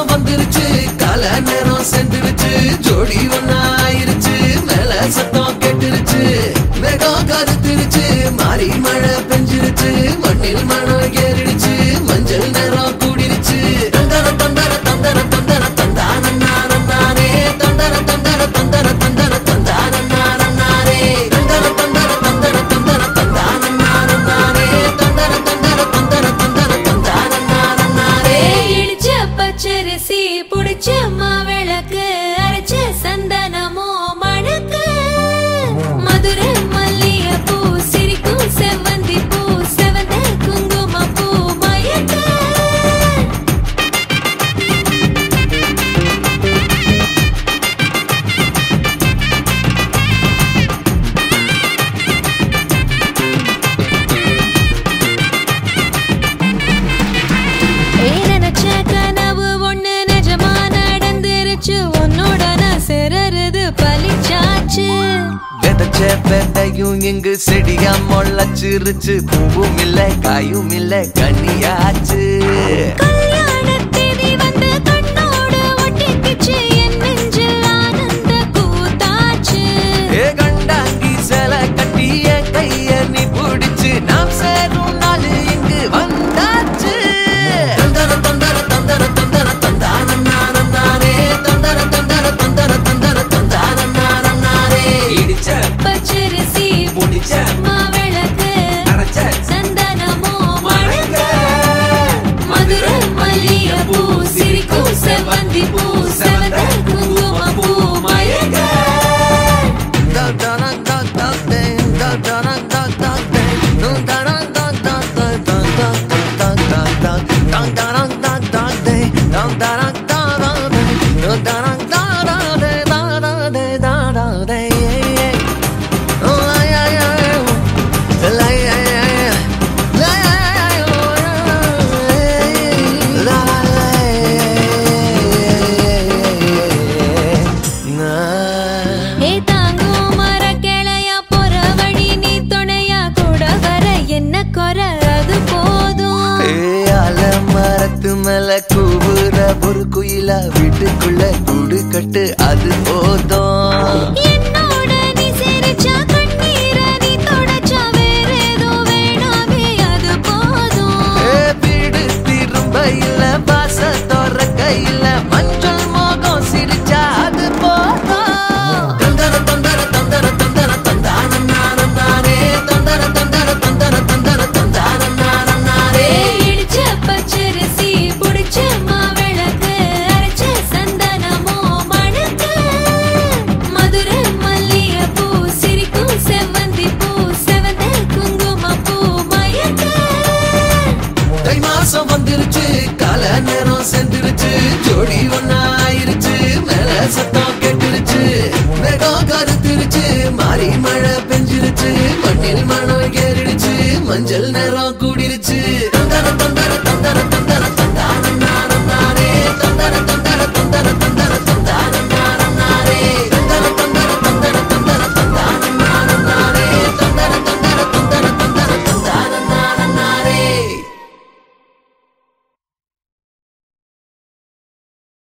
மாசம் வந்துருச்சு கால நேரம் சென்றுருச்சு ஜோடி ஒன்னா ஆயிருச்சு மேல சத்தம் கேட்டுருச்சு மேகம் கருத்துருச்சு மாறி மழை பெஞ்சிருச்சு மண்ணில் மணம் ஏறிடுச்சு மஞ்சள் நேரம் கூடிருச்சு தந்தர தந்தர தந்தர தந்தர தந்தானே தந்தர தந்தர தந்தர தந்தர தந்தானே தந்தர தந்தர தந்தர தந்தர தந்தானே தந்தர தந்தர தந்தர தந்தர தந்தானே இடிச்ச பச்சரிசி புடிச்ச மாவிளக்கு அரைச்ச சந்தனமோ மணக்கு மதுரை மல்லிய பூ சிரிக்கும் செவ்வந்தி பூ செவந்த குங்கும பூ மயக்க ஏய், நினைச்ச கனவு ஒண்ணு நிஜமா நடந்துருச்சு உன்னோட நான் சிறருது பலிச்சாச்சு விதைச்ச விதையும் இங்கு செடியா முளைச்சிருச்சு பூவும் இல்ல காயும் இல்ல கனியாச்சு கல்யாண தேதி வந்து கண்ணோடு ஒட்டிக்கிச்சு என் நெஞ்சில் ஆனந்த கூத்தாச்சு ஏ கண்டாங்கி சில கட்டிய கைய நீ பிடிச்சு நாம் சேரும் நாள் இங்கு வந்தாச்சு தந்தர தந்தர தந்தர தந்தர தந்தானே தந்தர தந்தர தந்தர தந்தர தந்தானே இடிச்ச பச்சரிசி முடிச்ச மாவிளக்கு அரைச்ச சந்தனமோ மணக்க மதுரை மல்லிய பூ சிரிக்கும் செவ்வந்தி பூ செவந்த குங்கும பூ மயக்க ஏ தாங்கும் மரக்கிளையா போற வழி நீ துணையா கூட வர என்ன குறை அது போதும் மரத்து மேல கூவுற ஒரு குயிலா வீட்டுக்குள்ள கூடு கட்டு அது போதும் என்னோட நீ சிரிச்சா கண்ணீர நீ தொடச்சா வேற ஏதோ வேணாமே அது போதும் ஏ, வீடு திரும்ப இல்ல பாச தோற கையில மஞ்சள் மோகம் சிரிச்சா அது போதும் தந்தர தந்தர தந்தர தந்தர தந்தானே தந்தர தந்தர தந்தர தந்தர தந்தானே இடிச்ச பச்சரிசி புடிச்ச மாவிளக்கு அரைச்ச சந்தனமோ மணக்க மதுரை மல்லிய பூ சிரிக்கும் செவ்வந்தி பூ செவந்த குங்கும பூ மயக்க தை மாசம் வந்துருச்சு கால நேரம் சென்றுருச்சு ஜோடி ஒன்னா ஆயிருச்சு மேல சத்தம் கேட்டுருச்சு மேகம் கருத்துருச்சு மாறி மழை